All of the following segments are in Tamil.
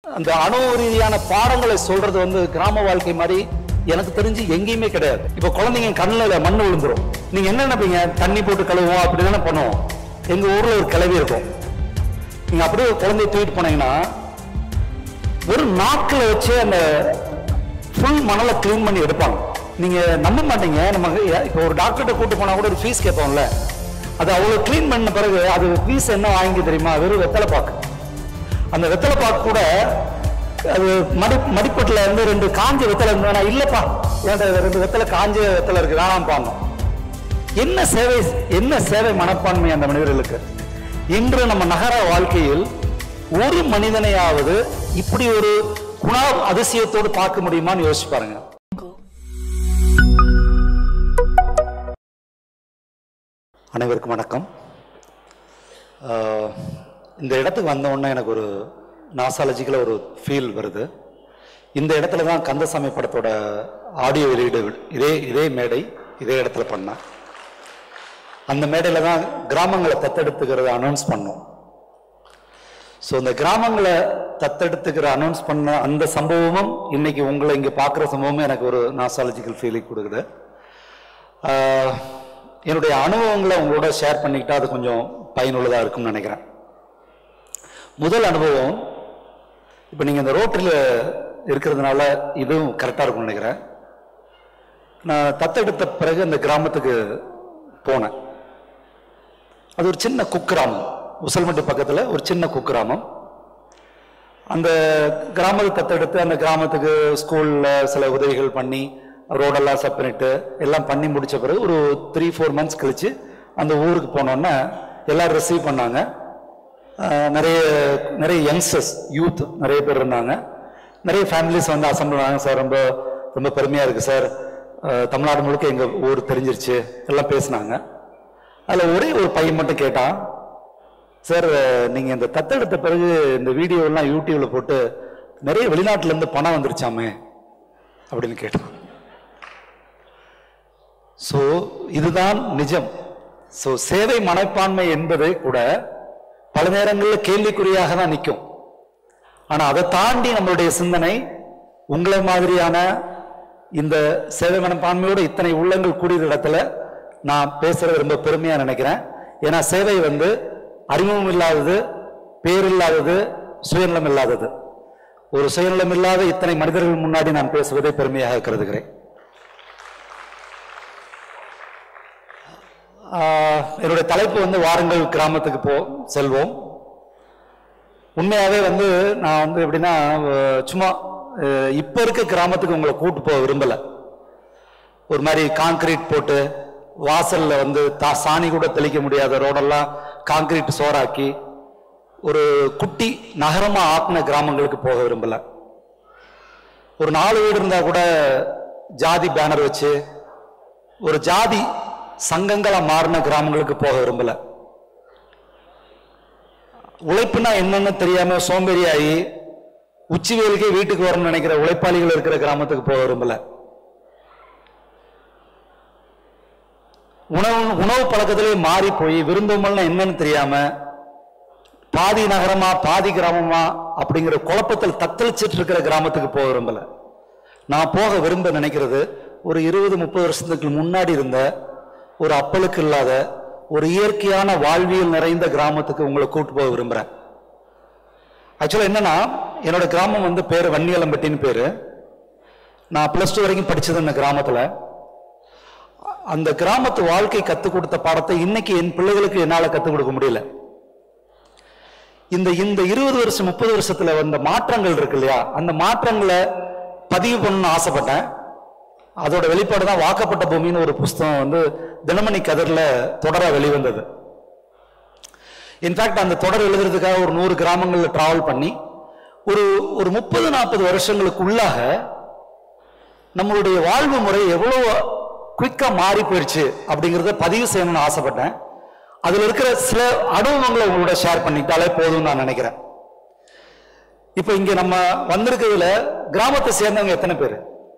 அந்த அணு ரீதியான பாடங்களை சொல்றது வந்து கிராம வாழ்க்கை மாதிரி எனக்கு தெரிஞ்சு எங்கேயுமே கிடையாது இப்போ குழந்தைங்க கண்ணில் மண் விழுந்துரும் நீங்க என்ன நினைப்பீங்க தண்ணி போட்டு கழுவுவோம் அப்படி தானே பண்ணுவோம் எங்க ஊர்ல ஒரு கிளவி இருக்கும் நீங்க அப்படியே ஒரு குழந்தைய தூக்கிட்டு போனீங்கன்னா வெறும் நாக்கில் வச்சு அந்த ஃபுல் மணலை க்ளீன் பண்ணி எடுப்பாங்க நீங்க நம்ப மாட்டீங்க நம்ம இப்போ ஒரு டாக்டர்கிட்ட கூட்டு போனா கூட ஒரு ஃபீஸ் கேட்போம்ல அது அவ்வளவு க்ளீன் பண்ண பிறகு அது ஃபீஸ் என்ன வாங்கி தெரியுமா வெறும் வெத்தலை பாக்கு அந்த வெத்தலை பாக்கு கூட அது மடி மடிப்பட்டில் இருந்து ரெண்டு காஞ்ச வெத்தலை இருந்தா இல்லப்பா ஏன்டா இது ரெண்டு வெத்தலை காஞ்ச வெத்தலை இருக்கு வேணாம் பாங்க என்ன சேவை என்ன சேவை மனப்பான்மை அந்த மனிதர்களுக்கு இன்று நம்ம நகர வாழ்க்கையில் ஒரு மனிதனையாவது இப்படி ஒரு குணா அதிசயத்தோடு பார்க்க முடியுமான்னு யோசிச்சு பாருங்க அனைவருக்கும் வணக்கம் ஆஹ் இந்த இடத்துக்கு வந்த உடனே எனக்கு ஒரு நாசாலஜிக்கல ஒரு ஃபீல் வருது இந்த இடத்துல தான் கந்தசாமி படத்தோட ஆடியோ வெளியீடு இதே இதே மேடை இதே இடத்துல பண்ணேன் அந்த மேடையில் தான் கிராமங்களை தத்தெடுத்துக்கிறத அனௌன்ஸ் பண்ணோம் ஸோ இந்த கிராமங்களை தத்தெடுத்துக்கிற அனௌன்ஸ் பண்ண அந்த சம்பவமும் இன்னைக்கு உங்களை இங்கே பார்க்குற சம்பவமும் எனக்கு ஒரு நாசாலஜிக்கல் ஃபீலிங் கொடுக்குது ஆஹ் என்னுடைய அனுபவங்களை உங்களோட ஷேர் பண்ணிக்கிட்டா அது கொஞ்சம் பயனுள்ளதாக இருக்கும்னு நினைக்கிறேன் முதல் அனுபவம் இப்போ நீங்கள் இந்த ரோட்டில் இருக்கிறதுனால இதுவும் கரெக்டாக இருக்கும்னு நினைக்கிறேன் நான் தத்தெடுத்த பிறகு அந்த கிராமத்துக்கு போனேன் அது ஒரு சின்ன குக்கிராமம் உசல்மட்டி பக்கத்தில் ஒரு சின்ன குக்கிராமம் அந்த கிராமத்தை தத்தெடுத்து அந்த கிராமத்துக்கு ஸ்கூலில் சில உதவிகள் பண்ணி ரோடெல்லாம் செட் பண்ணிட்டு எல்லாம் பண்ணி முடிச்ச பிறகு ஒரு த்ரீ ஃபோர் மந்த்ஸ் கழிச்சு அந்த ஊருக்கு போனோன்னே எல்லாரும் ரிசீவ் பண்ணாங்க ஆஹ் நிறைய நிறைய யங்ஸ்டர்ஸ் யூத் நிறைய பேர் இருந்தாங்க நிறைய ஃபேமிலிஸ் வந்து அசம்பிள் ஆனாங்க சார் ரொம்ப ரொம்ப பெருமையாக இருக்குது சார் ஆஹ் தமிழ்நாடு முழுக்க எங்கள் ஊர் தெரிஞ்சிருச்சு எல்லாம் பேசினாங்க அதில் ஒரே ஒரு பையன் மட்டும் கேட்டான் சார் நீங்கள் இந்த தத்தெடுத்த பிறகு இந்த வீடியோலாம் யூடியூப்ல போட்டு நிறைய வெளிநாட்டுல இருந்து பணம் வந்துருச்சாமே அப்படின்னு கேட்டான் ஸோ இதுதான் நிஜம் ஸோ சேவை மனப்பான்மை என்பது கூட பல நேரங்களில் கேள்விக்குறியாக தான் நிற்கும் ஆனா அதை தாண்டி நம்மளுடைய சிந்தனை உங்களை மாதிரியான இந்த சேவை மனப்பான்மையோட இத்தனை உள்ளங்கள் கூடிய இடத்துல நான் பேசுறது ரொம்ப பெருமையா நினைக்கிறேன் ஏன்னா சேவை வந்து அறிமுகம் இல்லாதது பேர் இல்லாதது சுயநலம் இல்லாதது ஒரு சுயநலம் இல்லாத இத்தனை மனிதர்கள் முன்னாடி நான் பேசுவதை பெருமையாக கருதுகிறேன் ஆஹ் என்னுடைய தலைப்பு வந்து வாருங்கள் கிராமத்துக்கு போ செல்வோம் உண்மையாவே வந்து நான் வந்து எப்படின்னா அஹ் சும்மா அஹ் இப்ப இருக்க கிராமத்துக்கு உங்களை கூட்டு போக விரும்பல ஒரு மாதிரி கான்கிரீட் போட்டு வாசல்ல வந்து தா சாணி கூட தெளிக்க முடியாத ரோடெல்லாம் கான்கிரீட் சோறாக்கி ஒரு குட்டி நகரமா ஆக்கின கிராமங்களுக்கு போக விரும்பல ஒரு நாலு வீடு இருந்தா கூட ஜாதி பேனர் வச்சு ஒரு ஜாதி சங்கங்களா மாறின கிராமங்களுக்கு போக விரும்பல உழைப்புனா என்னன்னு தெரியாம சோம்பேறியாகி உச்சி வெயிலுக்கே வீட்டுக்கு வரணும்னு நினைக்கிற உழைப்பாளிகள் இருக்கிற கிராமத்துக்கு போக விரும்பல உணவு உணவு பழக்கத்திலே மாறி போய் விருந்தோம்பல்னா என்னன்னு தெரியாம பாதி நகரமா பாதி கிராமமா அப்படிங்கிற குழப்பத்தில் தத்தளிச்சிட்டு இருக்கிற கிராமத்துக்கு போக விரும்பல நான் போக விரும்ப நினைக்கிறது ஒரு இருபது முப்பது வருஷத்துக்கு முன்னாடி இருந்த ஒரு அப்பலுக்கு இல்லாத ஒரு இயற்கையான வாழ்வியல் நிறைந்த கிராமத்துக்கு உங்களை கூட்டு போக விரும்புறேன் ஆக்சுவலா என்னன்னா என்னோட கிராமம் வந்து பேரு வன்னியலம்பட்டின்னு பேரு நான் பிளஸ் டூ வரைக்கும் படிச்சது அந்த கிராமத்துல அந்த கிராமத்து வாழ்க்கை கத்துக் கொடுத்த பாடத்தை இன்னைக்கு என் பிள்ளைகளுக்கு என்னால கத்துக் கொடுக்க முடியல இந்த இந்த இருபது வருஷம் முப்பது வருஷத்துல வந்த மாற்றங்கள் இருக்கு இல்லையா அந்த மாற்றங்களை பதிவு பண்ணணும்னு ஆசைப்பட்டேன் அதோட வெளிப்பாடு தான் வாக்கப்பட்ட பூமின்னு ஒரு புஸ்தகம் வந்து தினமணி கதிரில் தொடரா வெளிவந்தது இன்ஃபேக்ட் அந்த தொடர் எழுதுறதுக்காக ஒரு நூறு கிராமங்களில் டிராவல் பண்ணி ஒரு ஒரு முப்பது நாற்பது வருஷங்களுக்கு உள்ளாக நம்மளுடைய வாழ்வு முறை எவ்வளவு குயிக்கா மாறி போயிடுச்சு அப்படிங்கிறத பதிவு செய்யணும்னு ஆசைப்பட்டேன் அதுல இருக்கிற சில அனுபவங்களை உங்களோட ஷேர் பண்ணிட்டாலே போதும்னு நான் நினைக்கிறேன் இப்போ இங்க நம்ம வந்திருக்கிறதுல கிராமத்தை சேர்ந்தவங்க எத்தனை பேர்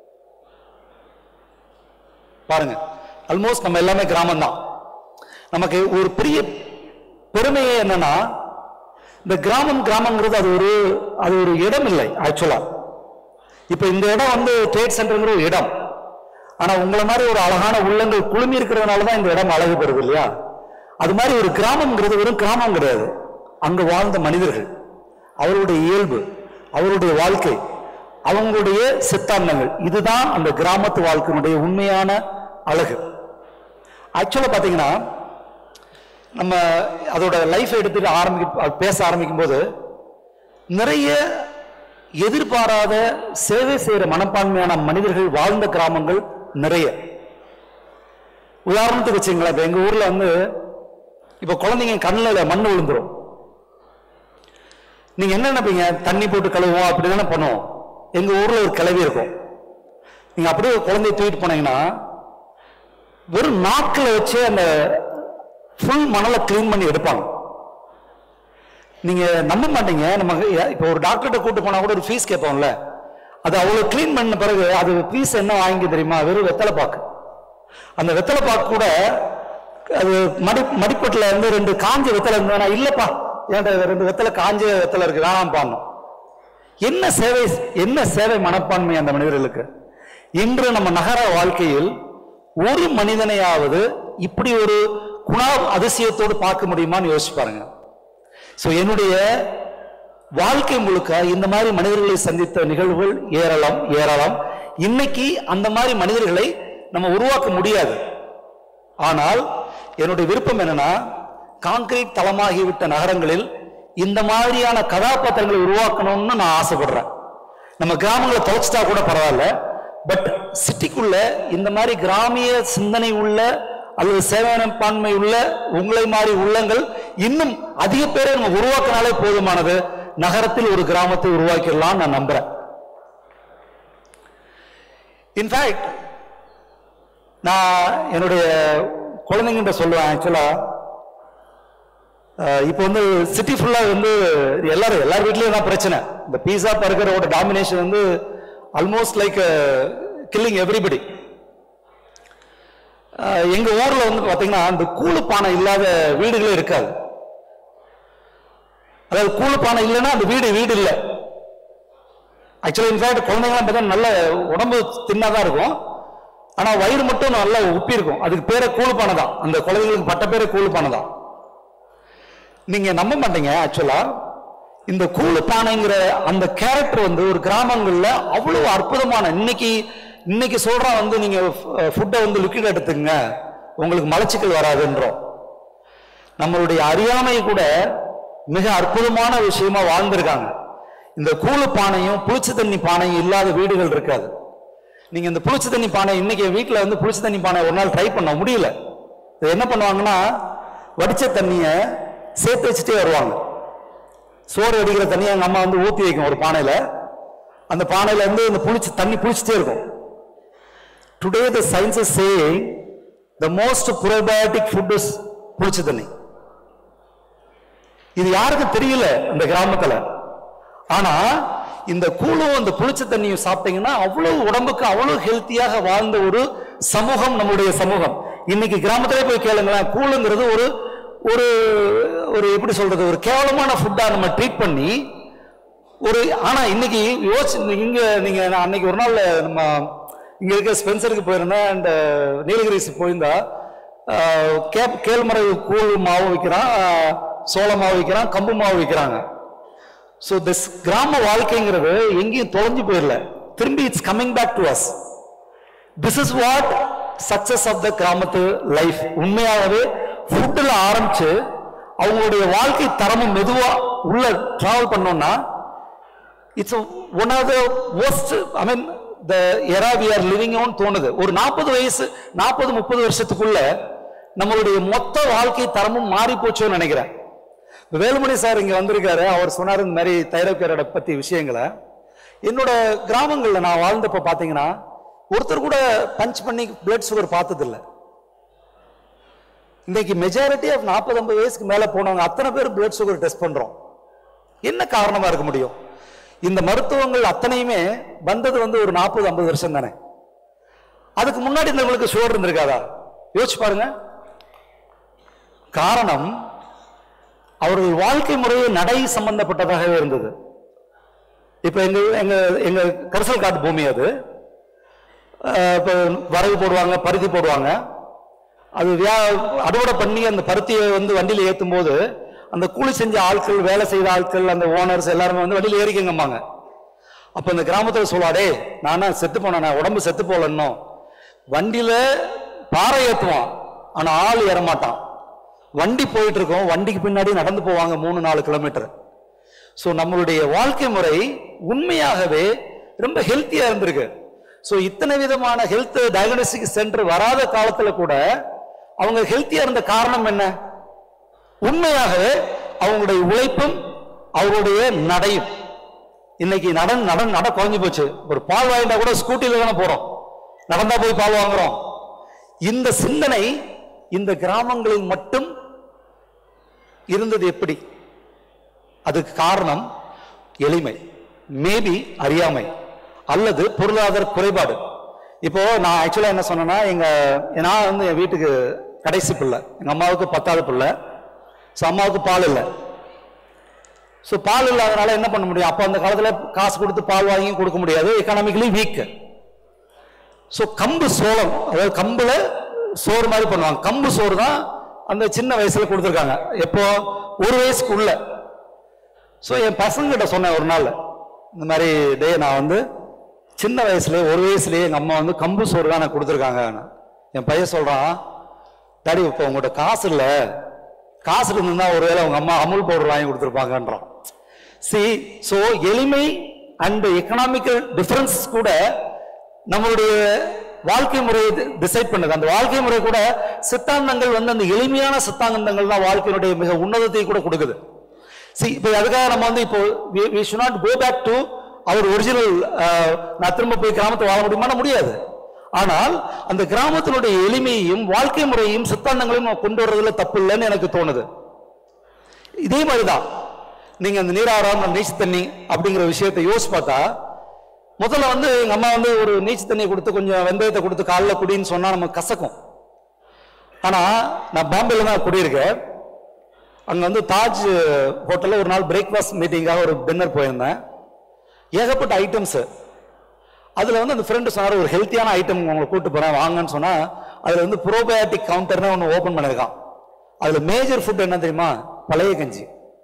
பாருங்க ஆல்மோஸ்ட் நம்ம எல்லாமே கிராமம் தான் நமக்கு ஒரு பெரிய பெருமையே என்னன்னா இந்த கிராமம் கிராமங்கிறது அது ஒரு அது ஒரு இடம் இல்லை ஆக்சுவலா இப்ப இந்த இடம் வந்து ட்ரேட் சென்டர்ங்கிற ஒரு இடம் ஆனா உங்களை மாதிரி ஒரு அழகான உள்ளங்கள் குழுமி இருக்கிறதுனால தான் இந்த இடம் அழகு பெறுது இல்லையா அது மாதிரி ஒரு கிராமம்ங்கிறது வெறும் கிராமம் கிடையாது அங்க வாழ்ந்த மனிதர்கள் அவருடைய இயல்பு அவருடைய வாழ்க்கை அவங்களுடைய சித்தாந்தங்கள் இதுதான் அந்த கிராமத்து வாழ்க்கையினுடைய உண்மையான அழகு ஆக்சுவலா பாத்தீங்கன்னா நம்ம அதோட லைஃப் எடுத்துட்டு ஆரம்பிக்க பேச ஆரம்பிக்கும் போது நிறைய எதிர்பாராத சேவை செய்யற மனப்பான்மையான மனிதர்கள் வாழ்ந்த கிராமங்கள் நிறைய உதாரணத்துக்கு வச்சுங்களேன் இப்ப எங்க ஊர்ல வந்து இப்ப குழந்தைங்க கண்ணில் மண் விழுந்துரும் நீங்க என்ன நினைப்பீங்க தண்ணி போட்டு கழுவுவோம் அப்படி தானே பண்ணுவோம் எங்க ஊர்ல ஒரு கிளவி இருக்கும் நீங்க அப்படியே ஒரு குழந்தைய தூக்கிட்டு போனீங்கன்னா வெறும் நாக்கில் வச்சு அந்த ஃபுல் மணலை க்ளீன் பண்ணி எடுப்பாங்க நீங்க நம்ப மாட்டீங்க நம்ம இப்போ ஒரு டாக்டர்கிட்ட கூட்டு போனா கூட ஒரு ஃபீஸ் கேட்போம்ல அது அவ்வளவு க்ளீன் பண்ண பிறகு அது ஃபீஸ் என்ன வாங்கி தெரியுமா வெறும் வெத்தலை பாக்கு அந்த வெத்தலை பாக்கு கூட அது மடி மடிப்பட்டில் இருந்து ரெண்டு காஞ்ச வெத்தலை இருந்ததுன்னா இல்லப்பா ஏன்டா ரெண்டு வெத்தலை காஞ்ச வெத்தலை இருக்கு வேணாம் பாடணும் என்ன சேவை என்ன சேவை மனப்பான்மை அந்த மனிதர்களுக்கு இன்று நம்ம நகர வாழ்க்கையில் ஒரு மனிதனையாவது இப்படி ஒரு குணா அதிசயத்தோடு பார்க்க முடியுமான்னு யோசிச்சு பாருங்க சோ என்னுடைய வாழ்க்கை முழுக்க இந்த மாதிரி மனிதர்களை சந்தித்த நிகழ்வுகள் ஏறலாம் ஏறலாம் இன்னைக்கு அந்த மாதிரி மனிதர்களை நம்ம உருவாக்க முடியாது ஆனால் என்னுடைய விருப்பம் என்னன்னா கான்கிரீட் தளமாகிவிட்ட நகரங்களில் இந்த மாதிரியான கதாபாத்திரங்களை உருவாக்கணும்னு நான் ஆசைப்படுறேன் நம்ம கிராமங்களை தொலைச்சிட்டா கூட பரவாயில்ல பட் சிட்டிக்குள்ள இந்த மாதிரி கிராமிய சிந்தனை உள்ள அல்லது சேவனப்பான்மை உள்ள உங்களை மாதிரி உள்ளங்கள் இன்னும் அதிக பேரை நம்ம உருவாக்கினாலே போதுமானது நகரத்தில் ஒரு கிராமத்தை உருவாக்கிடலாம் நான் நம்புறேன் இன்ஃபேக்ட் நான் என்னுடைய குழந்தைங்கிட்ட சொல்லுவேன் ஆக்சுவலா இப்போ வந்து சிட்டி ஃபுல்லா வந்து எல்லாரும் எல்லார் வீட்லயும் தான் பிரச்சனை இந்த பீஸா பர்கரோட டாமினேஷன் வந்து ஆல்மோஸ்ட் லைக் கில்லிங் எவ்ரிபடி எங்க ஊர்ல வந்து பாத்தீங்கன்னா இந்த கூழு பானை இல்லாத வீடுகளே இருக்காது அதாவது கூழு பானை இல்லைன்னா அந்த வீடு வீடு இல்லை ஆக்சுவலி இன்ஃபேக்ட் குழந்தைங்களாம் பார்த்தா நல்ல உடம்பு தின்னாதான் இருக்கும் ஆனா வயிறு மட்டும் நல்லா உப்பி இருக்கும் அதுக்கு பேரே கூழு பானை தான் அந்த குழந்தைங்களுக்கு பட்ட பேரே கூழு பானை தான் நீங்க நம்ப மாட்டீங்க ஆக்சுவலா இந்த கூழு பானைங்கிற அந்த கேரக்டர் வந்து ஒரு கிராமங்கள்ல அவ்வளவு அற்புதமான இன்னைக்கு இன்னைக்கு சொல்றான் வந்து நீங்க ஃபுட்டை வந்து லிக்விட் எடுத்துங்க உங்களுக்கு மலச்சிக்கல் வராதுன்றோம் நம்மளுடைய அறியாமை கூட மிக அற்புதமான விஷயமா வாழ்ந்திருக்காங்க இந்த கூழு பானையும் புளிச்ச தண்ணி பானையும் இல்லாத வீடுகள் இருக்காது நீங்க இந்த புளிச்ச தண்ணி பானை இன்னைக்கு வீட்டுல வந்து புளிச்ச தண்ணி பானை ஒரு நாள் ட்ரை பண்ண முடியல இது என்ன பண்ணுவாங்கன்னா வடிச்ச தண்ணிய சேர்த்து வச்சுட்டே வருவாங்க சோறு அடிக்கிற தண்ணியை எங்க அம்மா வந்து ஊத்தி வைக்கும் ஒரு பானையில அந்த பானையில இருந்து இந்த புளிச்சு தண்ணி புளிச்சுட்டே இருக்கும் today the science is saying the most probiotic food is புளிச்ச தண்ணி இது யாருக்கும் தெரியல இந்த கிராமத்துல ஆனா இந்த கூழும் இந்த புளிச்ச தண்ணியும் சாப்பிட்டீங்கன்னா அவ்வளவு உடம்புக்கு அவ்வளவு ஹெல்த்தியாக வாழ்ந்த ஒரு சமூகம் நம்முடைய சமூகம் இன்னைக்கு கிராமத்திலே போய் கேளுங்களேன் கூழுங்கிறது ஒரு ஒரு ஒரு எப்படி சொல்றது ஒரு கேவலமான ஃபுட்டா நம்ம ட்ரீட் பண்ணி ஒரு ஆனா இன்னைக்கு யோசி இங்க நீங்க நான் அன்னைக்கு ஒரு நாள் நம்ம இங்க இருக்க ஸ்பென்சருக்கு போயிருந்தேன் அண்ட் நீலகிரிஸ் போயிருந்தா ஆஹ், கே- கேழ்மரகு கூழ் மாவு விற்கிறான் ஆஹ், சோள மாவு விற்கிறான் கம்பு மாவு விற்கிறாங்க ஸோ திஸ் கிராம வாழ்க்கைங்கிறது எங்கேயும் தொலைஞ்சு போயிடல திரும்பி it's coming back to us this is what success of the கிராமத்து லைஃப் உண்மையாகவே ஃபுட்டில் ஆரம்பிச்சு அவங்களுடைய வாழ்க்கை தரமும் மெதுவா உள்ள டிராவல் பண்ணோம்னா it's one of the worst I mean the era we are living on தோணுது ஒரு நாற்பது வயசு நாற்பது முப்பது வருஷத்துக்குள்ள நம்மளுடைய மொத்த வாழ்க்கை தரமும் மாறி போச்சோன்னு நினைக்கிறேன் இப்ப வேலுமணி சார் இங்க வந்திருக்காரு அவர் சொன்னார் இந்த மாதிரி தைரோக்கேரோட பத்தி விஷயங்களை என்னோட கிராமங்கள்ல நான் வாழ்ந்தப்ப பாத்தீங்கன்னா ஒருத்தர் கூட பஞ்ச் பண்ணி பிளட் சுகர் பார்த்தது இல்ல இன்னைக்கு மெஜாரிட்டி ஆஃப் நாற்பது ஐம்பது வயசுக்கு மேல போனவங்க அத்தனை பேர் பிளட் சுகர் டெஸ்ட் பண்றோம் என்ன காரணமா இருக்க முடியும் இந்த மருத்துவங்கள் அத்தனையுமே வந்தது வந்து ஒரு நாற்பது ஐம்பது வருஷம் தானே அதுக்கு முன்னாடி இருந்தவங்களுக்கு சுகர் இருந்திருக்காதா யோசிச்சு பாருங்க காரணம் அவர்கள் வாழ்க்கை முறையே நடை சம்பந்தப்பட்டதாகவே இருந்தது இப்ப எங்க எங்க எங்க கரிசல் காட்டு பூமி அது அஹ் இப்ப வரகு போடுவாங்க பருத்தி போடுவாங்க அது வியா அறுவடை பண்ணி அந்த பருத்தியை வந்து வண்டியில ஏத்தும் போது அந்த கூலி செஞ்ச ஆட்கள் வேலை செய்த ஆட்கள் அந்த ஓனர்ஸ் எல்லாருமே வந்து வண்டியில ஏறிக்கங்கம்பாங்க அப்ப இந்த கிராமத்துல சொல்லுவாடே நானா செத்து போனேன் உடம்பு செத்து போலன்னும் வண்டியில பாறை ஏத்துவான் ஆனா ஆள் ஏறமாட்டான் வண்டி போயிட்டு இருக்கோம் வண்டிக்கு பின்னாடி நடந்து போவாங்க மூணு நாலு கிலோமீட்டர் ஸோ நம்மளுடைய வாழ்க்கை முறை உண்மையாகவே ரொம்ப ஹெல்த்தியா இருந்திருக்கு ஸோ இத்தனை விதமான ஹெல்த் டயக்னோஸ்டிக் சென்டர் வராத காலத்துல கூட அவங்க ஹெல்த்தியா இருந்த காரணம் என்ன உண்மையாகவே அவங்களுடைய உழைப்பும் அவருடைய நடையும் இன்னைக்கு நடன் நடன் நட குறைஞ்சு போச்சு ஒரு பால் வாங்கிட்டா கூட ஸ்கூட்டில தானே போறோம் நடந்தா போய் பால் வாங்குறோம் இந்த சிந்தனை இந்த கிராமங்களில் மட்டும் இருந்தது எப்படி அதுக்கு காரணம் எளிமை மேபி அறியாமை அல்லது பொருளாதார குறைபாடு இப்போ நான் ஆக்சுவலா என்ன சொன்னேன்னா எங்க நான் வந்து என் வீட்டுக்கு கடைசி பிள்ளை எங்க அம்மாவுக்கு பத்தாவது பிள்ளை ஸோ அம்மாவுக்கு பால் இல்லை ஸோ பால் இல்லாதனால என்ன பண்ண முடியும் அப்போ அந்த காலத்தில் காசு கொடுத்து பால் வாங்கி கொடுக்க முடியாது எக்கனாமிக்கலி வீக் ஸோ கம்பு சோளம் அதாவது கம்புல சோறு மாதிரி பண்ணுவாங்க கம்பு சோறு தான் அந்த சின்ன வயசுல கொடுத்துருக்காங்க எப்போ ஒரு வயசுக்குள்ள ஸோ என் பசங்கிட்ட சொன்னேன் ஒரு நாள் இந்த மாதிரி டே நான் வந்து சின்ன வயசுல ஒரு வயசுலயே எங்க அம்மா வந்து கம்பு சோறு தான் எனக்கு கொடுத்துருக்காங்க என் பையன் சொல்றான் டாடி இப்போ உங்கள்கிட்ட காசு இல்லை காசு இருந்திருந்தா ஒருவேளை உங்க அம்மா அமுல் பவுடர் வாங்கி கொடுத்துருப்பாங்கன்றான் சி ஸோ எளிமை அண்ட் எக்கனாமிக்கல் டிஃபரன்ஸ் கூட நம்மளுடைய வாழ்க்கை முறையை டிசைட் பண்ணுது அந்த வாழ்க்கை முறை கூட சித்தாந்தங்கள் வந்து அந்த எளிமையான சித்தாந்தங்கள் தான் வாழ்க்கையினுடைய மிக உன்னதத்தை கூட கொடுக்குது சி இப்போ அதுக்காக நம்ம வந்து இப்போ we should not go back to our original நான் திரும்ப போய் கிராமத்தை வாழ முடியுமானா முடியாது ஆனால் அந்த கிராமத்தினுடைய எளிமையையும் வாழ்க்கை முறையையும் சித்தாந்தங்களையும் நம்ம கொண்டு வர்றதுல தப்பு இல்லைன்னு எனக்கு தோணுது இதே மாதிரிதான் நீங்க அந்த நீராறாம நீச்சு தண்ணி அப்படிங்கிற விஷயத்தை யோசிச்சு பார்த்தா முதல்ல வந்து எங்க அம்மா வந்து ஒரு நீச்சு தண்ணி கொடுத்து கொஞ்சம் வெந்தயத்தை கொடுத்து காலைல குடின்னு சொன்னா நமக்கு கசக்கும் ஆனா நான் பாம்பேல தான் குடியிருக்கேன் அங்க வந்து தாஜ் ஹோட்டல்ல ஒரு நாள் பிரேக்ஃபாஸ்ட் மீட்டிங்காக ஒரு டின்னர் போயிருந்தேன் ஏகப்பட்ட ஐட்டம்ஸ் அதுல வந்து அந்த ஃப்ரெண்டு சொன்னார் ஒரு ஹெல்த்தியான ஐட்டம் உங்களை கூட்டு போறேன் வாங்கன்னு சொன்னா அதுல வந்து ப்ரோபயோட்டிக் கவுண்டர்னு ஒன்று ஓபன் பண்ணிருக்கான் அதுல மேஜர் ஃபுட் என்ன தெரியுமா பழைய கஞ்சி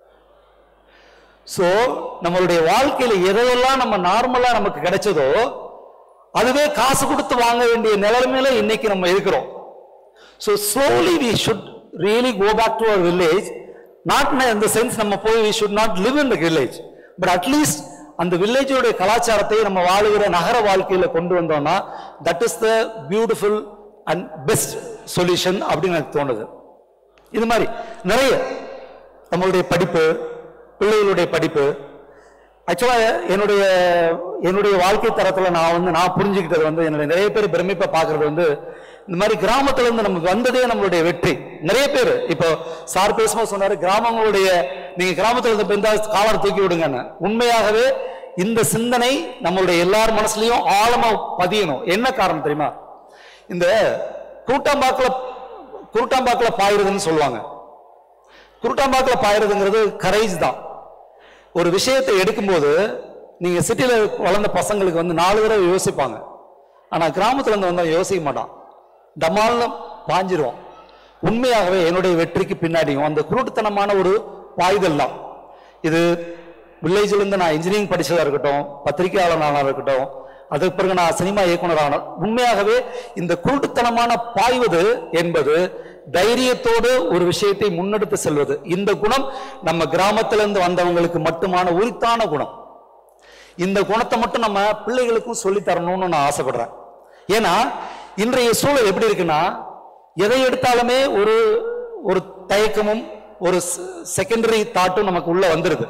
சோ நம்மளுடைய வாழ்க்கையில எதையெல்லாம் நம்ம நார்மலா நமக்கு கிடைச்சதோ அதுவே காசு கொடுத்து வாங்க வேண்டிய நிலைமையில இன்னைக்கு நம்ம இருக்கிறோம் so slowly we should really go back to our village not இந்த சென்ஸ் நம்ம போய் we should not live in the village but at least அந்த வில்லேஜோட கலாச்சாரத்தை நம்ம வாழுகிற நகர வாழ்க்கையில கொண்டு வந்தோம்னா that is the beautiful and best solution அப்படின்னு எனக்கு தோணுது இது மாதிரி நிறைய நம்மளுடைய படிப்பு பிள்ளைகளுடைய படிப்பு ஆக்சுவலா என்னுடைய என்னுடைய வாழ்க்கை தரத்துல நான் வந்து நான் புரிஞ்சுக்கிட்டது வந்து என்னுடைய நிறைய பேர் பிரமிப்பா பாக்குறது வந்து இந்த மாதிரி கிராமத்துல இருந்து நமக்கு வந்ததே நம்மளுடைய வெற்றி நிறைய பேர் இப்போ சார் பேசும்போது சொன்னாரு கிராமங்களுடைய நீங்க கிராமத்துல இருந்து பெந்தா காலர் தூக்கி விடுங்கன்னு உண்மையாகவே இந்த சிந்தனை நம்மளுடைய எல்லார் மனசுலயும் ஆழமா பதியணும் என்ன காரணம் தெரியுமா இந்த கூட்டாம்பாக்கில் குருட்டாம்பாக்கில் பாயிருதுன்னு சொல்லுவாங்க குருட்டாம்பாக்கில் பாயிருதுங்கிறது கரேஜ் தான் ஒரு விஷயத்தை எடுக்கும்போது நீங்க சிட்டில வளர்ந்த பசங்களுக்கு வந்து நாலு தடவை யோசிப்பாங்க ஆனா கிராமத்துல இருந்து வந்தா யோசிக்க மாட்டான் டமால்னு பாஞ்சிருவோம் உண்மையாகவே என்னுடைய வெற்றிக்கு பின்னாடியும் அந்த குருட்டுத்தனமான ஒரு பாய்தல் தான் இது வில்லேஜ்ல இருந்து நான் இன்ஜினியரிங் படிச்சதா இருக்கட்டும் பத்திரிகையாளனாக இருக்கட்டும் அதுக்கு பிறகு நான் சினிமா இயக்குனரான உண்மையாகவே இந்த குருட்டுத்தனமான பாய்வது என்பது தைரியத்தோடு ஒரு விஷயத்தை முன்னெடுத்து செல்வது இந்த குணம் நம்ம கிராமத்திலிருந்து வந்தவங்களுக்கு மட்டுமான உரித்தான குணம் இந்த குணத்தை மட்டும் நம்ம பிள்ளைகளுக்கும் சொல்லி தரணும்னு நான் ஆசைப்படுறேன் ஏன்னா இன்றைய சூழல் எப்படி இருக்குன்னா எதை எடுத்தாலுமே ஒரு ஒரு தயக்கமும் ஒரு செகண்டரி தாட்டும் நமக்கு உள்ள வந்துருது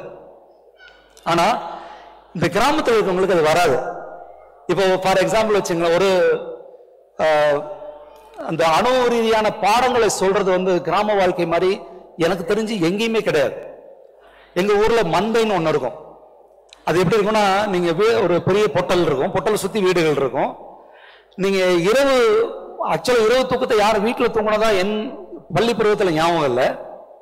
ஆனா இந்த கிராமத்தில் இருக்கவங்களுக்கு அது வராது இப்போ ஃபார் எக்ஸாம்பிள் வச்சுங்களேன் ஒரு ஆஹ், அந்த அணு ரீதியான பாடங்களை சொல்றது வந்து கிராம வாழ்க்கை மாதிரி எனக்கு தெரிஞ்சு எங்கேயுமே கிடையாது எங்க ஊர்ல மந்தைன்னு ஒண்ணு இருக்கும் அது எப்படி இருக்கும்னா நீங்க வீ- ஒரு பெரிய பொட்டல் இருக்கும் பொட்டலை சுத்தி வீடுகள் இருக்கும் நீங்க இரவு ஆக்சுவலா இரவு தூக்கத்தை யார் வீட்டுல தூங்கினதா என் பள்ளி பருவத்துல ஞாபகம் இல்லை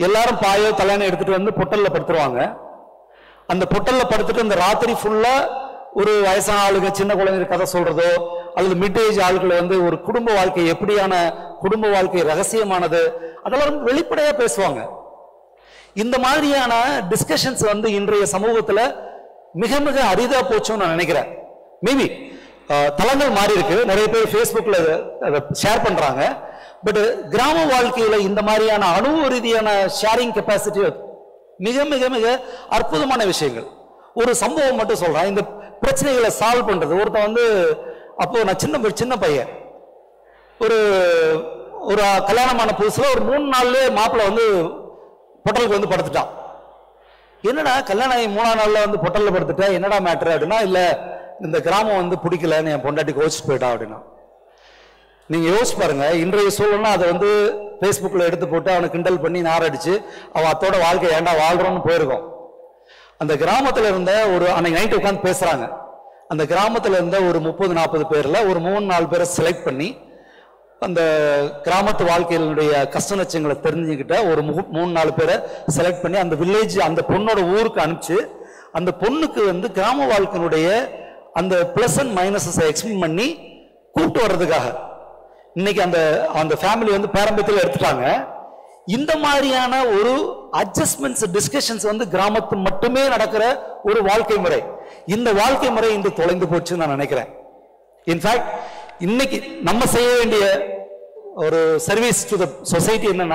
எல்லாரும் பாயோ தலையணை எடுத்துட்டு வந்து பொட்டல்ல படுத்துருவாங்க அந்த பொட்டல்ல படுத்துட்டு அந்த ராத்திரி ஃபுல்லா ஒரு வயசான ஆளுங்க சின்ன குழந்தைங்க கதை சொல்றதோ அல்லது மிட் ஏஜ் ஆளுகளை வந்து ஒரு குடும்ப வாழ்க்கை எப்படியான குடும்ப வாழ்க்கை ரகசியமானது அதெல்லாம் ரொம்ப வெளிப்படையா பேசுவாங்க இந்த மாதிரியான டிஸ்கஷன்ஸ் வந்து இன்றைய சமூகத்துல மிக மிக அரிதா போச்சுன்னு நான் நினைக்கிறேன் மேபி தளங்கள் மாறி இருக்கு நிறைய பேர் ஃபேஸ்புக்ல அதை ஷேர் பண்றாங்க பட் கிராம வாழ்க்கையில இந்த மாதிரியான அணுவ ரீதியான ஷேரிங் கெப்பாசிட்டி மிக மிக மிக அற்புதமான விஷயங்கள் ஒரு சம்பவம் மட்டும் சொல்றேன் இந்த பிரச்சனைகளை சால்வ் பண்றது ஒருத்தன் வந்து அப்போ நான் சின்ன சின்ன பையன் ஒரு ஒரு கல்யாணமான புதுசுல ஒரு மூணு நாள்லயே மாப்பிள்ளை வந்து பொட்டலுக்கு வந்து படுத்துட்டான் என்னடா கல்யாணம் ஆகி மூணாம் நாள்ல வந்து பொட்டல்ல படுத்துட்டா என்னடா மேட்ரு அப்படின்னா இல்ல இந்த கிராமம் வந்து பிடிக்கலன்னு என் பொண்டாட்டி கோச்சிட்டு போயிட்டா அப்படின்னா நீங்க யோசிச்சு பாருங்க இன்றைய சூழல்னா அதை வந்து ஃபேஸ்புக்கில் எடுத்து போட்டு அவனை கிண்டல் பண்ணி நாரடிச்சு அவன் அத்தோட வாழ்க்கை ஏன்டா வாழ்றோம்னு போயிருக்கோம் அந்த கிராமத்துல இருந்த ஒரு அன்னைக்கு நைட் உட்காந்து பேசுறாங்க அந்த கிராமத்துல இருந்த ஒரு முப்பது நாற்பது பேர்ல ஒரு மூணு நாலு பேரை செலக்ட் பண்ணி அந்த கிராமத்து வாழ்க்கையினுடைய கஷ்ட நச்சங்களை தெரிஞ்சுக்கிட்ட ஒரு மு- மூணு நாலு பேரை செலக்ட் பண்ணி அந்த வில்லேஜ் அந்த பொண்ணோட ஊருக்கு அனுப்பிச்சு அந்த பொண்ணுக்கு வந்து கிராம வாழ்க்கையினுடைய அந்த பிளஸ் அண்ட் மைனஸஸை எக்ஸ்பிளைன் பண்ணி கூப்பிட்டு வர்றதுக்காக இன்னைக்கு அந்த அந்த ஃபேமிலி வந்து பாரம்பரியத்தில் எடுத்துட்டாங்க இந்த மாதிரியான ஒரு அட்ஜஸ்ட்மெண்ட்ஸ் டிஸ்கஷன்ஸ் வந்து கிராமத்து மட்டுமே நடக்கிற ஒரு வாழ்க்கை முறை இந்த வாழ்க்கை முறை இன்று தொலைந்து போச்சுன்னு நான் நினைக்கிறேன் இன்ஃபேக்ட் இன்னைக்கு நம்ம செய்ய வேண்டிய ஒரு சர்வீஸ் டு த சொசைட்டி என்னன்னா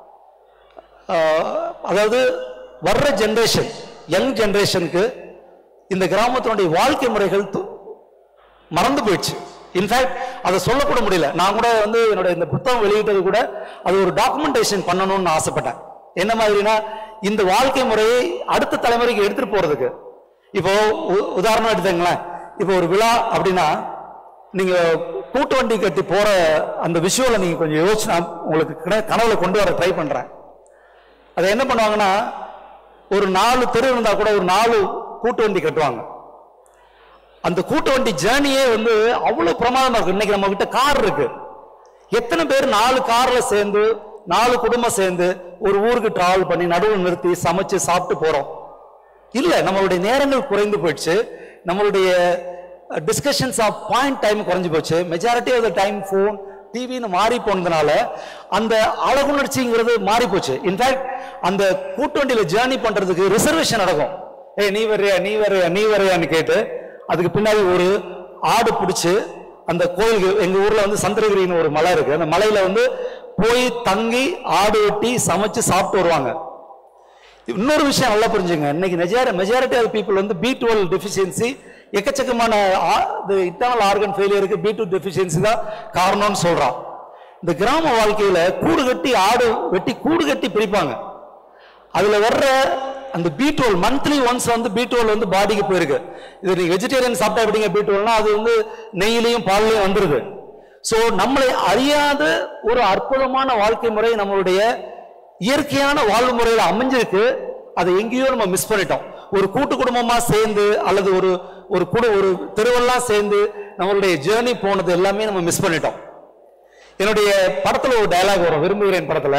ஆஹ், அதாவது வர்ற ஜெனரேஷன் யங் ஜெனரேஷனுக்கு இந்த கிராமத்தினுடைய வாழ்க்கை முறைகள் து- மறந்து போயிடுச்சு இன்ஃபேக்ட் அதை சொல்லக்கூட முடியல நான் கூட வந்து என்னோட இந்த புத்தகம் வெளியிட்டது கூட அது ஒரு டாக்குமெண்டேஷன் பண்ணணும்னு நான் ஆசைப்பட்டேன் என்ன மாதிரினா இந்த வாழ்க்கை முறையை அடுத்த தலைமுறைக்கு எடுத்துட்டு போறதுக்கு இப்போ உ- உதாரணம் எடுத்துங்களேன் இப்போ ஒரு விழா அப்படின்னா நீங்க கூட்டு வண்டி கட்டி போற அந்த விஷுவலை நீங்க கொஞ்சம் யோசிச்சு நான் உங்களுக்கு கன- கனவுல கொண்டு வர ட்ரை பண்றேன் அதை என்ன பண்ணுவாங்கன்னா ஒரு நாலு தெரு இருந்தா கூட ஒரு நாலு கூட்டு வண்டி கட்டுவாங்க அந்த கூட்டு வண்டி ஜேர்னியே வந்து அவ்வளவு பிரமாதமா இருக்கு இன்னைக்கு நம்ம கிட்ட கார் இருக்கு எத்தனை பேர் நாலு கார்ல சேர்ந்து நாலு குடும்பம் சேர்ந்து ஒரு ஊருக்கு டிராவல் பண்ணி நடுவில் நிறுத்தி சமைச்சு சாப்பிட்டு போறோம் இல்ல நம்மளுடைய நேரங்கள் குறைந்து போயிடுச்சு நம்மளுடைய டிஸ்கஷன்ஸ் ஆஃப் பாயிண்ட் டைம் குறைஞ்சு போச்சு majority of the time phone டிவின்னு மாறி போனதுனால அந்த அழகுணர்ச்சிங்கிறது மாறி போச்சு இன்ஃபேக்ட் அந்த கூட்டுவண்டியில ஜேர்னி பண்றதுக்கு ரிசர்வேஷன் நடக்கும் ஏய் நீ வர்றியா நீ வர்றியா நீ வர்றியான்னு கேட்டு அதுக்கு பின்னாடி ஒரு ஆடு பிடிச்சு அந்த கோயிலுக்கு எங்க ஊர்ல வந்து சந்திரகிரின்னு ஒரு மலை இருக்கு அந்த மலையில வந்து போய் தங்கி ஆடு வெட்டி சமைச்சு சாப்பிட்டு வருவாங்க இன்னொரு விஷயம் நல்லா புரிஞ்சுங்க இன்னைக்கு மெஜாரிட்டி ஆஃப் பீப்புள் வந்து பி டுவெல் டெஃபிஷியன்சி எக்கச்சக்கமான இன்டர்னல் ஆர்கன் ஃபெயிலியருக்கு பி டூ டெஃபிஷியன்சி தான் காரணம்னு சொல்றான் இந்த கிராம வாழ்க்கையில கூடு கட்டி ஆடு வெட்டி கூடு கட்டி பிரிப்பாங்க அதுல வர்ற அந்த பி டுவெல் மந்த்லி ஒன்ஸ் வந்து பி டுவெல் வந்து பாடிக்கு போயிருக்கு இது நீங்க வெஜிடேரியன் சாப்பிட்டா எப்படிங்க பி டுவெல்னா அது வந்து நெய்யிலையும் பால்லையும் வந்துருது சோ நம்மளை அறியாத ஒரு அற்புதமான வாழ்க்கை முறை நம்மளுடைய இயற்கையான வாழ்வு முறையில அமைஞ்சிருக்கு அதை எங்கேயோ நம்ம மிஸ் பண்ணிட்டோம் ஒரு கூட்டு குடும்பமா சேர்ந்து அல்லது ஒரு ஒரு குடு ஒரு தெருவெல்லாம் சேர்ந்து நம்மளுடைய ஜேர்னி போனது எல்லாமே நம்ம மிஸ் பண்ணிட்டோம் என்னுடைய படத்துல ஒரு டயலாக் வரும் விரும்புகிறேன் படத்துல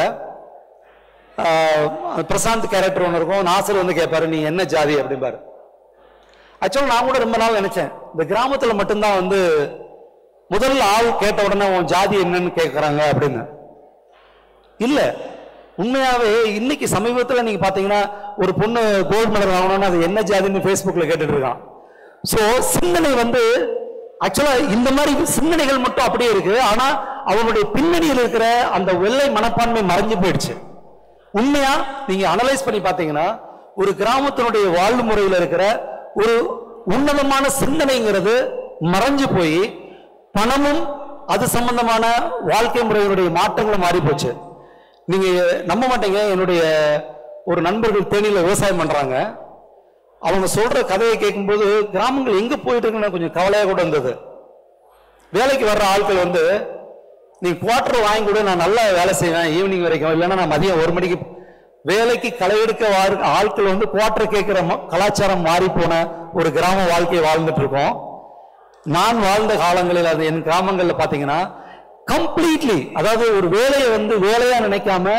ஆஹ், பிரசாந்த் கேரக்டர் ஒன்று இருக்கும் நாசர் வந்து கேட்பாரு நீ என்ன ஜாதி அப்படிம்பாரு ஆக்சுவலாக நான் கூட ரொம்ப நாள் நினைச்சேன் இந்த கிராமத்துல மட்டும்தான் வந்து முதல்ல ஆள் கேட்ட உடனே உன் ஜாதி என்னன்னு கேட்கறாங்க அப்படின்னு இல்ல உண்மையாவே இன்னைக்கு சமீபத்துல நீங்க பாத்தீங்கன்னா ஒரு பொண்ணு கோல்டு மெடல் வாங்கணும்னா அது என்ன ஜாதின்னு ஃபேஸ்புக்ல கேட்டுட்டு இருக்கான் சோ சிந்தனை வந்து ஆக்சுவலா இந்த மாதிரி சிந்தனைகள் மட்டும் அப்படியே இருக்கு ஆனா அவனுடைய பின்னணியில் இருக்கிற அந்த வெள்ளை மனப்பான்மை மறைஞ்சு போயிடுச்சு உண்மையா நீங்க அனலைஸ் பண்ணி பாத்தீங்கன்னா ஒரு கிராமத்தினுடைய வாழ்வு முறையில் இருக்கிற ஒரு உன்னதமான சிந்தனைங்கிறது மறைஞ்சு போய் பணமும் அது சம்பந்தமான வாழ்க்கை முறையினுடைய மாற்றங்களும் மாறி போச்சு நீங்க நம்ப மாட்டீங்க என்னுடைய ஒரு நண்பர்கள் தேனியில விவசாயம் பண்றாங்க அவங்க சொல்ற கதையை கேட்கும்போது கிராமங்கள் எங்க போயிட்டு இருக்குன்னு கொஞ்சம் கவலையா கூட இருந்தது வேலைக்கு வர்ற ஆட்கள் வந்து நீ குவார்டர் வாங்கி கொடு நான் நல்லா வேலை செய்வேன் ஈவினிங் வரைக்கும் இல்லைன்னா நான் மதியம் ஒரு மணிக்கு வேலைக்கு களை எடுக்க வாரு ஆட்கள் வந்து குவார்டர் கேட்கிற ம- கலாச்சாரம் மாறி போன ஒரு கிராம வாழ்க்கையை வாழ்ந்துட்டு இருக்கோம் நான் வாழ்ந்த காலங்களில் அது என் கிராமங்கள்ல பாத்தீங்கன்னா கம்ப்ளீட்லி அதாவது ஒரு வேலையை வந்து வேலையா நினைக்காம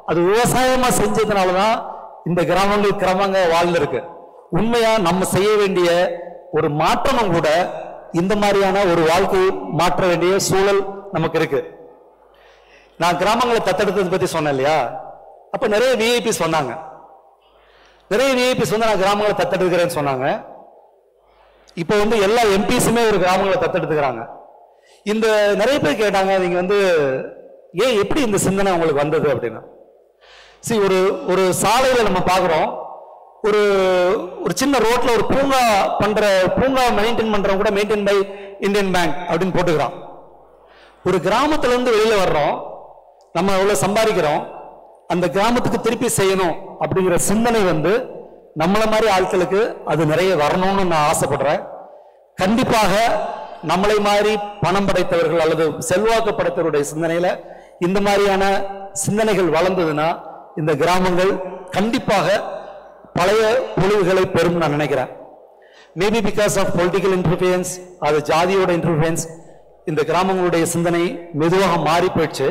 அது விவசாயமா செஞ்சதுனால தான் இந்த கிராமங்கள் கிராமங்க வாழ்ந்திருக்கு உண்மையா நம்ம செய்ய வேண்டிய ஒரு மாற்றமும் கூட இந்த மாதிரியான ஒரு வாழ்க்கை மாற்ற வேண்டிய சூழல் நமக்கு இருக்கு நான் கிராமங்களை தத்தெடுத்தது பத்தி சொன்னேன் இல்லையா அப்ப நிறைய விஐபி சொன்னாங்க நிறைய விஐபிஸ் வந்து நான் கிராமங்களை தத்தெடுக்கிறேன்னு சொன்னாங்க இப்போ வந்து எல்லா எம்பிஸுமே ஒரு கிராமங்களை தத்தெடுத்துக்கிறாங்க இந்த நிறைய பேர் கேட்டாங்க நீங்க வந்து ஏன் எப்படி இந்த சிந்தனை உங்களுக்கு வந்தது அப்படின்னா சரி ஒரு ஒரு சாலையில நம்ம பார்க்குறோம் ஒரு ஒரு சின்ன ரோட்ல ஒரு பூங்கா பண்ற பூங்கா மெயின்டைன் பண்றவங்க கூட மெயின்டைன் பை இந்தியன் பேங்க் அப்படின்னு போட்டுக்கிறான் ஒரு கிராமத்துல இருந்து வெளியில வர்றோம் நம்ம எவ்வளவு சம்பாதிக்கிறோம் அந்த கிராமத்துக்கு திருப்பி செய்யணும் அப்படிங்கிற சிந்தனை வந்து நம்மள மாதிரி ஆட்களுக்கு அது நிறைய வரணும்னு நான் ஆசைப்படுறேன் கண்டிப்பாக நம்மளை மாதிரி பணம் படைத்தவர்கள் அல்லது செல்வாக்கு படைத்தவருடைய சிந்தனையில இந்த மாதிரியான சிந்தனைகள் வளர்ந்ததுன்னா இந்த கிராமங்கள் கண்டிப்பாக பழைய பொழிவுகளை பெறும் நான் நினைக்கிறேன் maybe because of political interference அது ஜாதியோட இன்டர்ஃபியன்ஸ் இந்த கிராமங்களுடைய சிந்தனை மெதுவாக மாறி போயிடுச்சு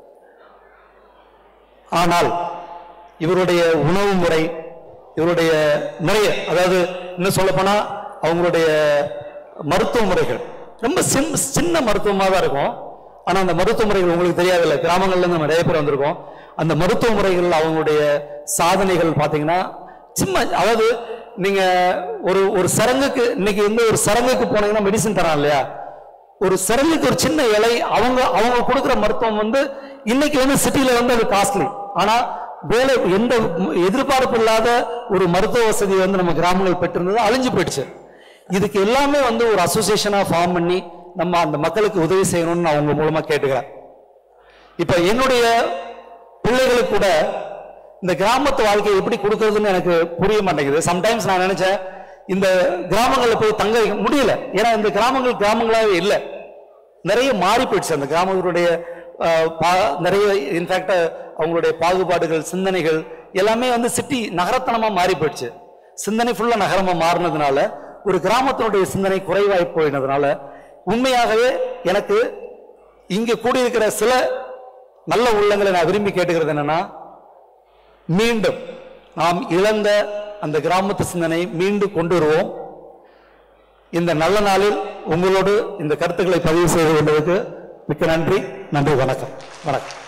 ஆனால் இவருடைய உணவு முறை இவருடைய நிறைய அதாவது இன்னும் சொல்ல போனா அவங்களுடைய மருத்துவ முறைகள் ரொம்ப சின் சின்ன மருத்துவமாக தான் இருக்கும் ஆனா அந்த மருத்துவ முறைகள் உங்களுக்கு தெரியாதுல்ல கிராமங்கள்ல இருந்து நம்ம நிறைய பேர் வந்திருக்கோம் அந்த மருத்துவ முறைகள் அவங்களுடைய சாதனைகள் பாத்தீங்கன்னா சின்ன அதாவது நீங்க ஒரு ஒரு சரங்குக்கு இன்னைக்கு வந்து ஒரு சரங்குக்கு போனீங்கன்னா மெடிசன் தரான் இல்லையா ஒரு சரங்குக்கு ஒரு சின்ன இலை அவங்க அவங்க கொடுக்குற மருத்துவம் வந்து இன்னைக்கு வந்து சிட்டில வந்து அது காஸ்ட்லி ஆனா வேலை எந்த எதிர்பார்ப்பு இல்லாத ஒரு மருத்துவ வசதி வந்து நம்ம கிராமங்கள் பெற்றிருந்தது அழிஞ்சு போயிடுச்சு இதுக்கு எல்லாமே வந்து ஒரு அசோசியேஷனா ஃபார்ம் பண்ணி நம்ம அந்த மக்களுக்கு உதவி செய்யணும்னு நான் உங்க மூலமா கேட்டுக்கிறேன் இப்ப என்னுடைய பிள்ளைகளுக்கு கூட இந்த கிராமத்து வாழ்க்கையை எப்படி கொடுக்கறதுன்னு எனக்கு புரிய மாட்டேங்குது சம்டைம்ஸ் நான் நினைச்சேன் இந்த கிராமங்களில் போய் தங்க வைக்க முடியல ஏன்னா இந்த கிராமங்கள் கிராமங்களாவே இல்லை நிறைய மாறி போயிடுச்சு அந்த கிராமங்களுடைய அஹ், பா- நிறைய இன்ஃபேக்ட் அவங்களுடைய பாகுபாடுகள் சிந்தனைகள் எல்லாமே வந்து சிட்டி நகரத்தனமா மாறி போயிடுச்சு சிந்தனை ஃபுல்லா நகரமா மாறினதுனால ஒரு கிராமத்தினுடைய சிந்தனை குறைவாய் போயினதுனால உண்மையாகவே எனக்கு இங்க கூடியிருக்கிற சில நல்ல உள்ளங்களை நான் விரும்பி கேட்டுக்கிறது என்னன்னா மீண்டும் நாம் இழந்த அந்த கிராமத்து சிந்தனை மீண்டும் கொண்டு வருவோம் இந்த நல்ல நாளில் உங்களோடு இந்த கருத்துக்களை பதிவு செய்து கொண்டதுக்கு மிக்க நன்றி நன்றி வணக்கம் வணக்கம்